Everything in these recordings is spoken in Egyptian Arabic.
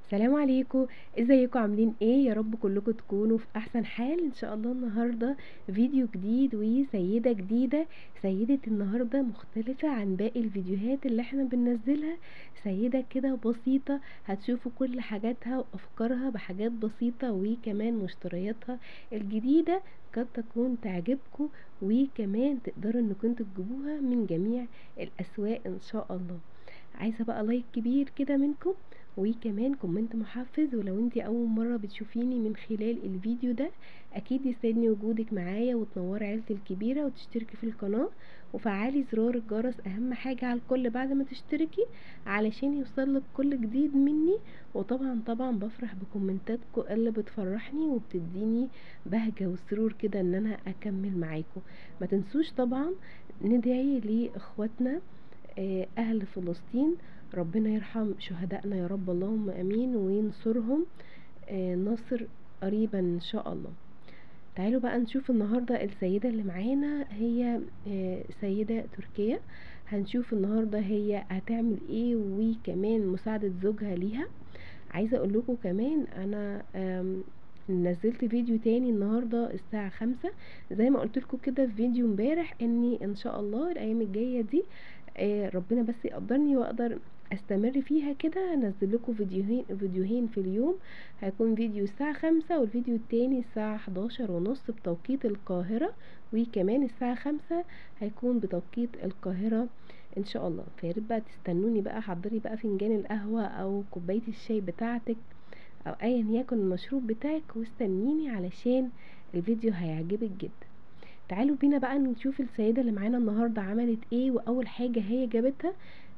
السلام عليكم ازيكم عاملين ايه يا رب كلكم تكونوا في احسن حال ان شاء الله النهارده فيديو جديد وسيده جديده سيده النهارده مختلفه عن باقي الفيديوهات اللي احنا بننزلها سيده كده بسيطه هتشوفوا كل حاجاتها وافكارها بحاجات بسيطه وكمان مشترياتها الجديده قد تكون تعجبكم وكمان تقدروا انكم تجيبوها من جميع الاسواق ان شاء الله عايزه بقى لايك كبير كده منكم وكمان كومنت محفز ولو انت اول مرة بتشوفيني من خلال الفيديو ده اكيد يسعدني وجودك معايا وتنوري عيلتي الكبيرة وتشتركي في القناة وفعلي زرار الجرس اهم حاجة على الكل بعد ما تشتركي علشان يوصلك كل جديد مني وطبعا طبعا بفرح بكومنتاتكم اللي بتفرحني وبتديني بهجة وسرور كده ان انا اكمل معاكم ما تنسوش طبعا ندعي لاخواتنا آه، اهل فلسطين ربنا يرحم شهدائنا يا رب اللهم امين وينصرهم آه، نصر قريبا ان شاء الله تعالوا بقى نشوف النهاردة السيدة اللي معانا هي آه، سيدة تركية هنشوف النهاردة هي هتعمل ايه وكمان مساعدة زوجها ليها عايزة اقول لكم كمان انا آم، نزلت فيديو تاني النهاردة الساعة خمسة زي ما قلت لكم كده في فيديو امبارح اني ان شاء الله الايام الجاية دي آه، ربنا بس يقدرني واقدر استمر فيها كده هنزل لكم فيديوهين فيديوهين في اليوم هيكون فيديو الساعة خمسة والفيديو التاني الساعة حداشر ونص بتوقيت القاهرة وكمان الساعة خمسة هيكون بتوقيت القاهرة ان شاء الله فياريت بقى تستنوني بقى حضري بقى فنجان القهوة او كوباية الشاي بتاعتك او ايا يكن المشروب بتاعك واستنيني علشان الفيديو هيعجبك جدا تعالوا بينا بقى نشوف السيدة اللي معانا النهاردة عملت ايه واول حاجة هي جابتها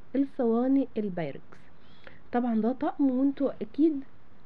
الصواني البايركس طبعا ده طقم وانتوا اكيد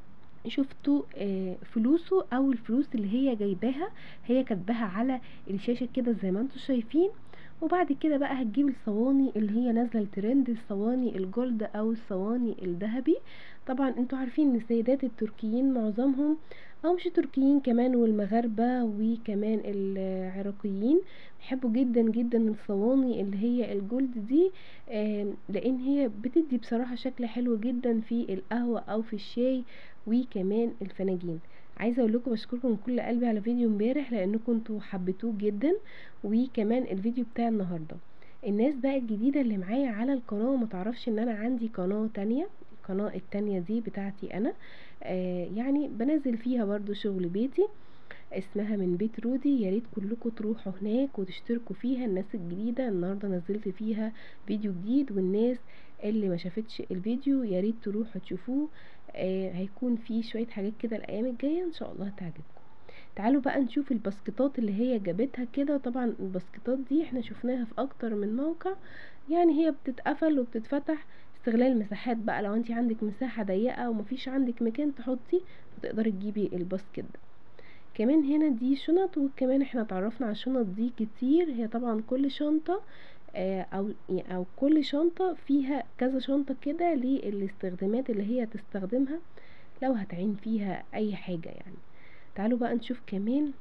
شفتوا آه، فلوسه او الفلوس اللي هي جايباها هي كاتباها على الشاشة كده زي ما انتوا شايفين وبعد كده بقى هتجيب الصواني اللي هي نازله الترند الصواني الجولد او الصواني الذهبي طبعا انتوا عارفين ان السيدات التركيين معظمهم او مش تركيين كمان والمغاربه وكمان العراقيين بيحبوا جدا جدا الصواني اللي هي الجولد دي آم، لان هي بتدي بصراحه شكل حلو جدا في القهوه او في الشاي وكمان الفناجين عايزه اقول لكم بشكركم من كل قلبي على فيديو امبارح لانكم انتوا حبيتوه جدا وكمان الفيديو بتاع النهارده الناس بقى الجديدة اللي معايا على القناة وما تعرفش ان انا عندي قناة تانية القناة التانية دي بتاعتي انا آه يعني بنزل فيها برضو شغل بيتي اسمها من بيت رودي يا ريت كلكم تروحوا هناك وتشتركوا فيها الناس الجديدة النهاردة نزلت فيها فيديو جديد والناس اللي ما شافتش الفيديو يا ريت تروحوا تشوفوه آه هيكون فيه شوية حاجات كده الايام الجاية ان شاء الله هتعجبكم تعالوا بقى نشوف الباسكتات اللي هي جابتها كده طبعا الباسكتات دي احنا شفناها في اكتر من موقع يعني هي بتتقفل وبتتفتح استغلال المساحات بقى لو انت عندك مساحة ضيقة ومفيش عندك مكان تحطي فتقدري تجيبي الباسكت ده كمان هنا دي شنط وكمان احنا اتعرفنا على الشنط دي كتير هي طبعا كل شنطة آه، او او كل شنطة فيها كذا شنطة كده للاستخدامات اللي هي تستخدمها لو هتعين فيها اي حاجة يعني تعالوا بقى نشوف كمان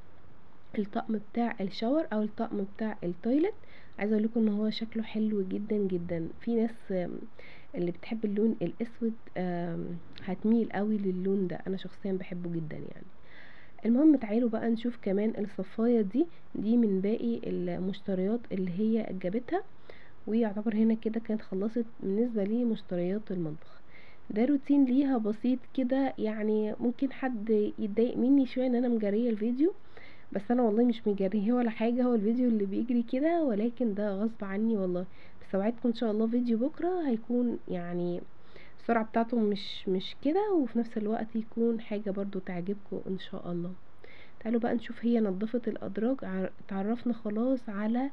الطقم بتاع الشاور او الطقم بتاع التويلت عايزه اقول لكم ان هو شكله حلو جدا جدا في ناس آم، اللي بتحب اللون الاسود آم، هتميل قوي للون ده انا شخصيا بحبه جدا يعني المهم تعالوا بقى نشوف كمان الصفاية دي دي من باقي المشتريات اللي هي جابتها ويعتبر هنا كده كانت خلصت بالنسبة لي مشتريات المطبخ ده روتين ليها بسيط كده يعني ممكن حد يتضايق مني شوية ان انا مجرية الفيديو بس انا والله مش مجريه ولا حاجة هو الفيديو اللي بيجري كده ولكن ده غصب عني والله بس اوعدكم ان شاء الله فيديو بكرة هيكون يعني السرعة بتاعته مش مش كده وفي نفس الوقت يكون حاجة برضو تعجبكم ان شاء الله تعالوا بقى نشوف هي نظفت الادراج ع- اتعرفنا خلاص على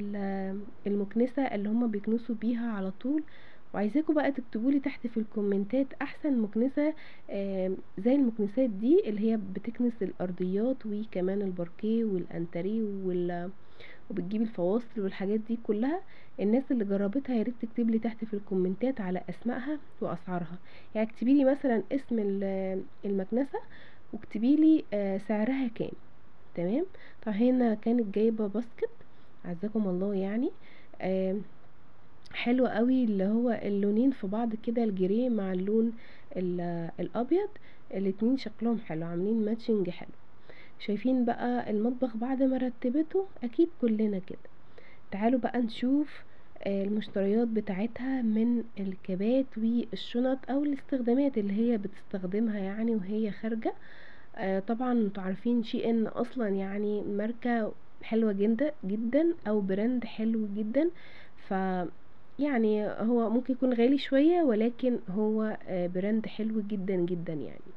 ال- المكنسة اللي هما بيكنسوا بيها على طول وعايزاكم بقى تكتبوا لي تحت في الكومنتات احسن مكنسة آم، زي المكنسات دي اللي هي بتكنس الارضيات وكمان الباركيه والانتريه وال وبتجيب الفواصل والحاجات دي كلها الناس اللي جربتها يا ريت تكتب لي تحت في الكومنتات على اسمائها واسعارها يعني اكتبي لي مثلا اسم ال- المكنسة واكتبي لي آه، سعرها كام تمام طب هنا كانت جايبة باسكت عزكم الله يعني آم، حلو قوي اللي هو اللونين في بعض كده الجري مع اللون ال- الابيض الاتنين شكلهم حلو عاملين ماتشنج حلو شايفين بقى المطبخ بعد ما رتبته اكيد كلنا كده تعالوا بقى نشوف آه، المشتريات بتاعتها من الكبات والشنط او الاستخدامات اللي هي بتستخدمها يعني وهي خارجة آه، طبعا انتوا عارفين شي ان اصلا يعني ماركة حلوة جدا جدا او براند حلو جدا ف يعني هو ممكن يكون غالي شوية ولكن هو آه، براند حلو جدا جدا يعني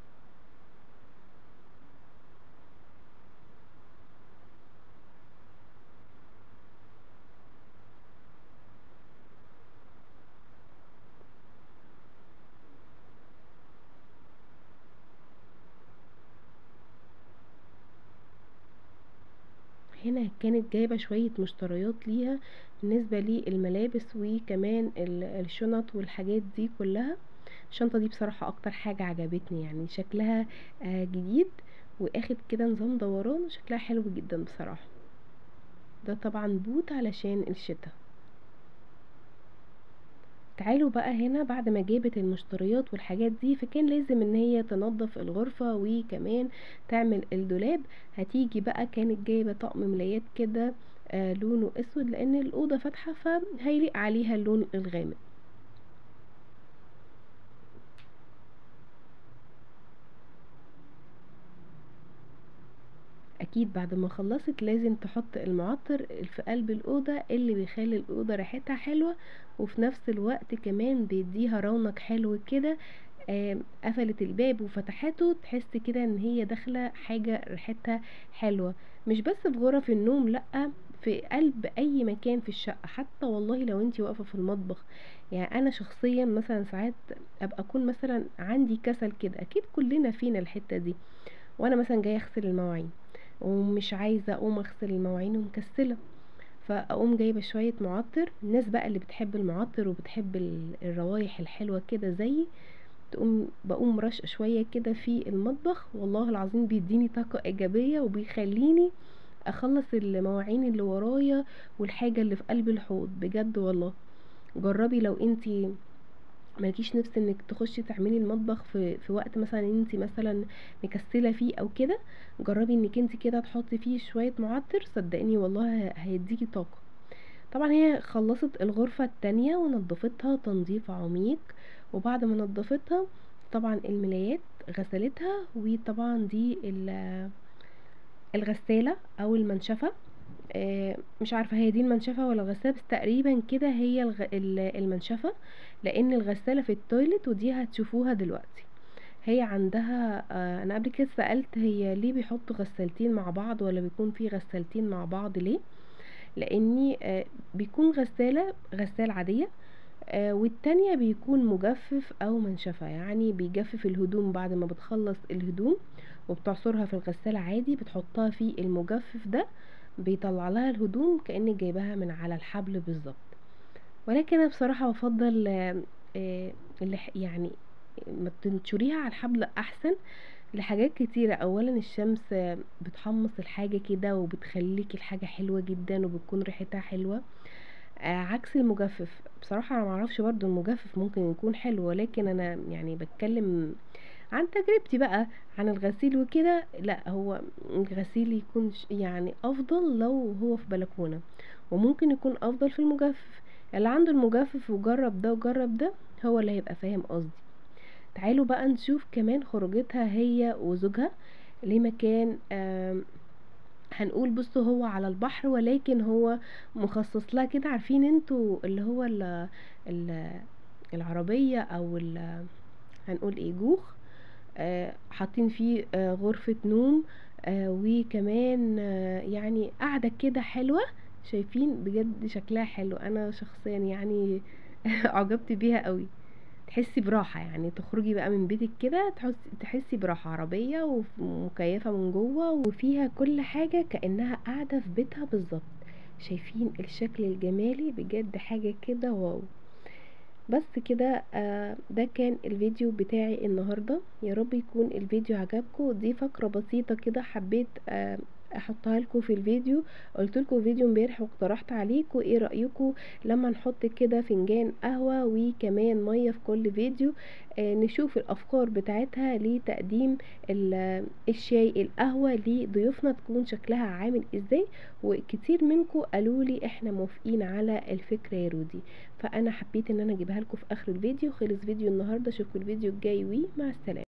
هنا كانت جايبة شوية مشتريات ليها بالنسبة للملابس وكمان ال- الشنط والحاجات دي كلها الشنطة دي بصراحة اكتر حاجة عجبتني يعني شكلها آه، جديد واخد كده نظام دوران شكلها حلو جدا بصراحة ده طبعا بوت علشان الشتا تعالوا بقى هنا بعد ما جابت المشتريات والحاجات دي فكان لازم ان هي تنظف الغرفة وكمان تعمل الدولاب هتيجي بقى كانت جايبة طقم ملايات كده آه لونه اسود لان الاوضة فاتحة فهيليق عليها اللون الغامق اكيد بعد ما خلصت لازم تحط المعطر في قلب الاوضه اللي بيخلي الاوضه ريحتها حلوه وفي نفس الوقت كمان بيديها رونق حلو كده آم، قفلت الباب وفتحته تحس كده ان هي داخله حاجه ريحتها حلوه مش بس في غرف النوم لا في قلب اي مكان في الشقه حتى والله لو انتي واقفه في المطبخ يعني انا شخصيا مثلا ساعات ابقى اكون مثلا عندي كسل كده اكيد كلنا فينا الحته دي وانا مثلا جايه اغسل المواعين ومش عايزه اقوم اغسل المواعين ومكسله فاقوم جايبه شويه معطر الناس بقى اللي بتحب المعطر وبتحب ال- الروايح الحلوه كده زيي تقوم بقوم رش شويه كده في المطبخ والله العظيم بيديني طاقه ايجابيه وبيخليني اخلص المواعين اللي ورايا والحاجه اللي في قلب الحوض بجد والله جربي لو انتي مالكيش نفس انك تخشي تعملي المطبخ في في وقت مثلا انت مثلا مكسله فيه او كده جربي انك انت كده تحطي فيه شويه معطر صدقني والله هيديكي طاقه طبعا هي خلصت الغرفه التانية ونظفتها تنظيف عميق وبعد ما نظفتها طبعا الملايات غسلتها وطبعا دي ال- الغساله او المنشفه آه، مش عارفة هي دي المنشفة ولا الغسالة بس تقريبا كده هي الغ... ال- المنشفة لأن الغسالة في التويلت ودي هتشوفوها دلوقتي هي عندها آه، أنا قبل كده سألت هي ليه بيحطوا غسالتين مع بعض ولا بيكون في غسالتين مع بعض ليه لأني آه، بيكون غسالة غسالة عادية آه، والتانية بيكون مجفف أو منشفة يعني بيجفف الهدوم بعد ما بتخلص الهدوم وبتعصرها في الغسالة عادي بتحطها في المجفف ده بيطلع لها الهدوم كأنك جايباها من على الحبل بالظبط ولكن انا بصراحة بفضل آه، آه، اللي ح- يعني ما تنشريها على الحبل احسن لحاجات كتيرة اولا الشمس آه، بتحمص الحاجة كده وبتخليك الحاجة حلوة جدا وبتكون ريحتها حلوة آه، عكس المجفف بصراحة انا معرفش برضو المجفف ممكن يكون حلو ولكن انا يعني بتكلم عن تجربتي بقى عن الغسيل وكده لا هو الغسيل يكون ش- يعني افضل لو هو في بلكونة وممكن يكون افضل في المجفف اللي عنده المجفف وجرب ده وجرب ده هو اللي هيبقى فاهم قصدي تعالوا بقى نشوف كمان خروجتها هي وزوجها لمكان آم، هنقول بصوا هو على البحر ولكن هو مخصص لها كده عارفين انتوا اللي هو ال ال العربية او ال هنقول ايه جوخ آه، حاطين فيه آه، غرفة نوم آه، وكمان آه، يعني قاعدة كده حلوة شايفين بجد شكلها حلو انا شخصيا يعني اعجبت بيها قوي تحسي براحة يعني تخرجي بقى من بيتك كده تحسي تحسي براحة عربية ومكيفة من جوه وفيها كل حاجة كأنها قاعدة في بيتها بالظبط شايفين الشكل الجمالي بجد حاجة كده واو بس كده آه ده كان الفيديو بتاعي النهاردة يا رب يكون الفيديو عجبكم دي فقرة بسيطة كده حبيت آه احطها لكم في الفيديو قلت لكم فيديو امبارح واقترحت عليكم ايه رايكم لما نحط كده فنجان قهوه وكمان ميه في كل فيديو آه نشوف الافكار بتاعتها لتقديم الشاي القهوه لضيوفنا تكون شكلها عامل ازاي وكتير منكم قالوا لي احنا موافقين على الفكره يا رودي فانا حبيت ان انا اجيبها لكم في اخر الفيديو خلص فيديو النهارده اشوفكم الفيديو الجاي ومع السلامه